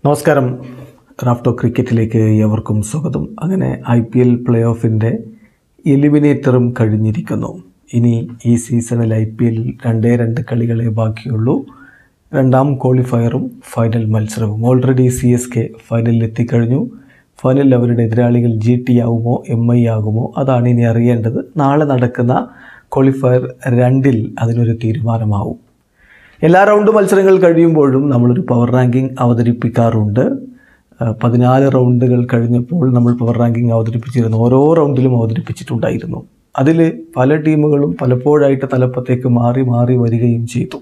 നമസ്കാരം റാഫ്റ്റോ ക്രിക്കറ്റിലേക്ക് ഏവർക്കും സ്വാഗതം അങ്ങനെ ഐ പി എൽ പ്ലേ ഓഫിൻ്റെ എലിമിനേറ്ററും കഴിഞ്ഞിരിക്കുന്നു ഇനി ഈ സീസണിൽ ഐ പി എൽ രണ്ടേ രണ്ട് കളികളെ ബാക്കിയുള്ളൂ രണ്ടാം ക്വാളിഫയറും ഫൈനൽ മത്സരവും ഓൾറെഡി സി എസ് കെ ഫൈനലിൽ എത്തിക്കഴിഞ്ഞു ഫൈനലിൽ അവരുടെ എതിരാളികൾ ജി ടി ആകുമോ എം ഐ ആകുമോ അതാണ് ഇനി അറിയേണ്ടത് നാളെ നടക്കുന്ന ക്വാളിഫയർ രണ്ടിൽ അതിനൊരു തീരുമാനമാവും എല്ലാ റൗണ്ട് മത്സരങ്ങൾ കഴിയുമ്പോഴും നമ്മളൊരു പവർ റാങ്കിങ് അവതരിപ്പിക്കാറുണ്ട് ആ, പതിനാല് റൗണ്ടുകൾ കഴിഞ്ഞപ്പോൾ നമ്മൾ പവർ റാങ്കിങ് അവതരിപ്പിച്ചിരുന്നു ഓരോ റൗണ്ടിലും അവതരിപ്പിച്ചിട്ടുണ്ടായിരുന്നു അതിൽ പല ടീമുകളും പലപ്പോഴായിട്ട് തലപ്പത്തേക്ക് മാറി മാറി വരികയും ചെയ്തു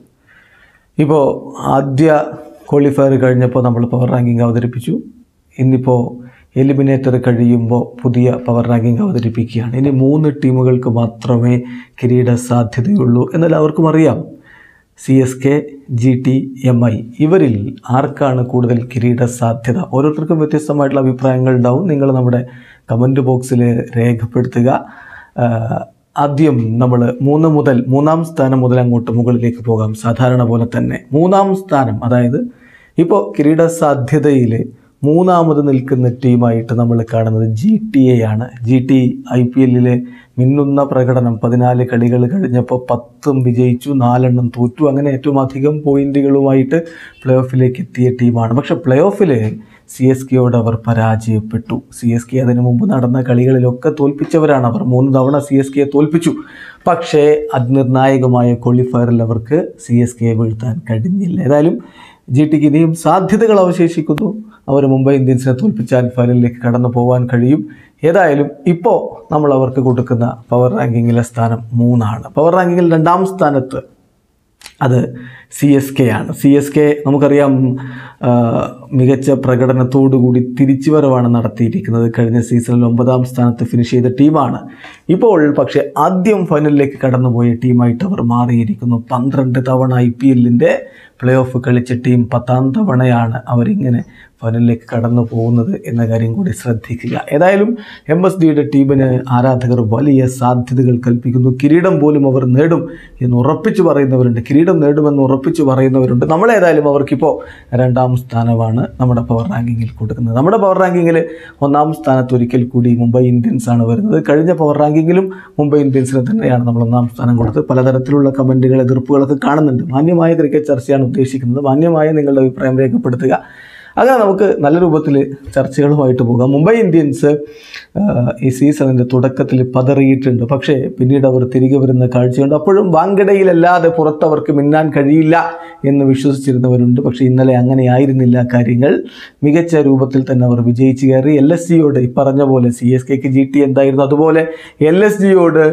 ഇപ്പോൾ ആദ്യ ക്വാളിഫയർ കഴിഞ്ഞപ്പോൾ നമ്മൾ പവർ റാങ്കിങ് അവതരിപ്പിച്ചു ഇന്നിപ്പോൾ എലിമിനേറ്റർ കഴിയുമ്പോൾ പുതിയ പവർ റാങ്കിങ് അവതരിപ്പിക്കുകയാണ് ഇനി മൂന്ന് ടീമുകൾക്ക് മാത്രമേ കിരീട സാധ്യതയുള്ളൂ എന്നെല്ലാവർക്കും അറിയാം C S K G T M I ഇവരിൽ ആർക്കാണ് കൂടുതൽ കിരീട സാധ്യത ഓരോരുത്തർക്കും വ്യത്യസ്തമായിട്ടുള്ള അഭിപ്രായങ്ങൾ ഉണ്ടാവും നിങ്ങൾ നമ്മുടെ കമൻറ്റ് ബോക്സിൽ രേഖപ്പെടുത്തുക ആ, ആദ്യം നമ്മൾ മൂന്ന് മുതൽ മൂന്നാം സ്ഥാനം മുതൽ അങ്ങോട്ട് മുകളിലേക്ക് പോകാം സാധാരണ പോലെ തന്നെ മൂന്നാം സ്ഥാനം അതായത് ഇപ്പോൾ കിരീട സാധ്യതയിൽ മൂന്നാമത് നിൽക്കുന്ന ടീമായിട്ട് നമ്മൾ കാണുന്നത് ജി ടി എ ആണ് ജി ടി ഐ പി എല്ലിലെ മിന്നുന്ന പ്രകടനം പതിനാല് കളികൾ കഴിഞ്ഞപ്പോൾ പത്തും വിജയിച്ചു നാലെണ്ണം തോറ്റു അങ്ങനെ ഏറ്റവും അധികം പോയിന്റുകളുമായിട്ട് പ്ലേ ഓഫിലേക്ക് എത്തിയ ടീമാണ് പക്ഷേ പ്ലേ ഓഫിൽ സി എസ് കെയോട് അവർ പരാജയപ്പെട്ടു സി എസ് കെ അതിനു മുമ്പ് നടന്ന കളികളിലൊക്കെ തോൽപ്പിച്ചവരാണ് അവർ മൂന്ന് തവണ സി എസ് കെയെ തോൽപ്പിച്ചു പക്ഷേ അതിനിർണായകമായ ക്വാളിഫയറിൽ അവർക്ക് സി എസ് കെയെ വീഴ്ത്താൻ കഴിഞ്ഞില്ല ഏതായാലും ജി ടിക്ക് ഇനിയും സാധ്യതകൾ അവശേഷിക്കുന്നു അവർ മുംബൈ ഇന്ത്യൻസിനെ തോൽപ്പിച്ചാൽ ഫൈനലിലേക്ക് കടന്നു പോകാൻ കഴിയും ഏതായാലും ഇപ്പോൾ നമ്മൾ അവർക്ക് കൊടുക്കുന്ന പവർ റാങ്കിങ്ങിലെ സ്ഥാനം മൂന്നാണ് പവർ റാങ്കിങ്ങിൽ രണ്ടാം സ്ഥാനത്ത് അത് സി എസ് കെ ആണ് സി എസ് കെ നമുക്കറിയാം ആ, മികച്ച പ്രകടനത്തോടുകൂടി തിരിച്ചുവരവാണ് നടത്തിയിരിക്കുന്നത് കഴിഞ്ഞ സീസണിൽ ഒമ്പതാം സ്ഥാനത്ത് ഫിനിഷ് ചെയ്ത ടീമാണ് ഇപ്പോൾ പക്ഷേ ആദ്യം ഫൈനലിലേക്ക് കടന്നുപോയ ടീമായിട്ട് അവർ മാറിയിരിക്കുന്നു പന്ത്രണ്ട് തവണ ഐ പി എല്ലിൻ്റെ പ്ലേ ഓഫ് കളിച്ച ടീം പത്താം തവണയാണ് അവരിങ്ങനെ ഫൈനലിലേക്ക് കടന്നു പോകുന്നത് എന്ന കാര്യം കൂടി ശ്രദ്ധിക്കുക ഏതായാലും എം എസ് ഡിയുടെ ടീമിന് ആരാധകർ വലിയ സാധ്യതകൾ കൽപ്പിക്കുന്നു കിരീടം പോലും അവർ നേടും എന്ന് ഉറപ്പിച്ചു പറയുന്നവരുണ്ട് കിരീടം നേടുമെന്ന് ഉറപ്പിച്ചു പറയുന്നവരുണ്ട് നമ്മളേതായാലും അവർക്കിപ്പോൾ രണ്ടാം സ്ഥാനമാണ് നമ്മുടെ പവർ റാങ്കിങ്ങിൽ കൊടുക്കുന്നത് നമ്മുടെ പവർ റാങ്കിങ്ങിൽ ഒന്നാം സ്ഥാനത്ത് ഒരിക്കൽ കൂടി മുംബൈ ഇന്ത്യൻസ് ആണ് വരുന്നത് കഴിഞ്ഞ പവർ റാങ്കിങ്ങിലും മുംബൈ ഇന്ത്യൻസിന് തന്നെയാണ് നമ്മൾ ഒന്നാം സ്ഥാനം കൊടുത്തത് പലതരത്തിലുള്ള കമൻറ്റുകൾ എതിർപ്പുകളൊക്കെ കാണുന്നുണ്ട് മാന്യമായ ക്രിക്കറ്റ് ചർച്ചയാണ് ഉദ്ദേശിക്കുന്നത് മാന്യമായ നിങ്ങളുടെ അഭിപ്രായം രേഖപ്പെടുത്തുക അങ്ങനെ നമുക്ക് നല്ല രൂപത്തിൽ ചർച്ചകളുമായിട്ട് പോകാം മുംബൈ ഇന്ത്യൻസ് ആ, ഈ സീസണിൻ്റെ തുടക്കത്തിൽ പതറിയിട്ടുണ്ട് പക്ഷേ പിന്നീട് അവർ തിരികെ വരുന്ന കാഴ്ചയുണ്ട് അപ്പോഴും വാങ്കഡയിലല്ലാതെ പുറത്തവർക്ക് മിന്നാൻ കഴിയില്ല എന്ന് വിശ്വസിച്ചിരുന്നവരുണ്ട് പക്ഷേ ഇന്നലെ അങ്ങനെ ആയിരുന്നില്ല കാര്യങ്ങൾ മികച്ച രൂപത്തിൽ തന്നെ അവർ വിജയിച്ച് കയറി എൽ എസ് ജിയോട് ഈ പറഞ്ഞ പോലെ സി എസ് കെക്ക് ജി ടി എന്തായിരുന്നു അതുപോലെ എൽ എസ് ജിയോട്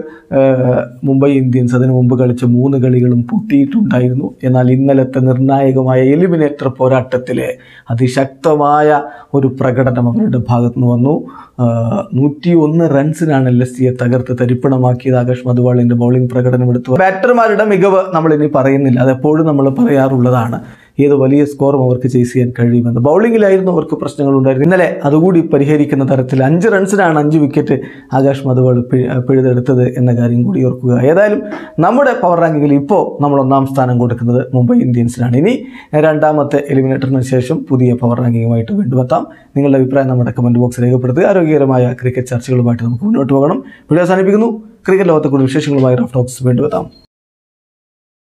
മുംബൈ ഇന്ത്യൻസ് അതിനു മുമ്പ് കളിച്ച മൂന്ന് കളികളും പൊട്ടിയിട്ടുണ്ടായിരുന്നു എന്നാൽ ഇന്നലത്തെ നിർണായകമായ എലിമിനേറ്റർ പോരാട്ടത്തിലെ അതിശക്തമായ ഒരു പ്രകടനം അവരുടെ ഭാഗത്തു നിന്ന് വന്നു നൂറ്റി ഒന്ന് റൺസിനാണ് എൽ എസ് സിയെ തകർത്ത് തരിപ്പണമാക്കിയത് ആകാശ് മധുവാളിൻ്റെ ബൗളിംഗ് പ്രകടനം എടുത്തു ബാറ്റർമാരുടെ മികവ് നമ്മൾ ഇനി പറയുന്നില്ല അതെപ്പോഴും നമ്മൾ പറയാറുള്ളതാണ് ഏത് വലിയ സ്കോറും അവർക്ക് ചേസ് ചെയ്യാൻ കഴിയുമെന്ന് ബൗളിങ്ങിലായിരുന്നു അവർക്ക് പ്രശ്നങ്ങളുണ്ടായിരുന്നു ഇന്നലെ അതുകൂടി പരിഹരിക്കുന്ന തരത്തിൽ അഞ്ച് റൺസിനാണ് അഞ്ച് വിക്കറ്റ് ആകാശ് മധുവാൾ പിഴ പിഴുതെടുത്തത് എന്ന കാര്യം കൂടി ഓർക്കുക ഏതായാലും നമ്മുടെ പവർ റാങ്കിങ്ങിൽ ഇപ്പോൾ നമ്മൾ ഒന്നാം സ്ഥാനം കൊടുക്കുന്നത് മുംബൈ ഇന്ത്യൻസിനാണ് ഇനി രണ്ടാമത്തെ എലിമിനേറ്ററിന് ശേഷം പുതിയ പവർ റാങ്കിങ്ങുമായിട്ട് വീണ്ടും എത്താം നിങ്ങളുടെ അഭിപ്രായം നമ്മുടെ കമൻറ്റ് ബോക്സ് രേഖപ്പെടുത്തുക ആരോഗ്യകരമായ ക്രിക്കറ്റ് ചർച്ചകളുമായിട്ട് നമുക്ക് മുന്നോട്ട് പോകണം വീഡിയോ അവസാനിപ്പിക്കുന്നു ക്രിക്കറ്റ് ലോകത്തെ കൂടുതൽ വിശേഷങ്ങളുമായി റഫ് ടോക്സ് വീണ്ടും എത്താം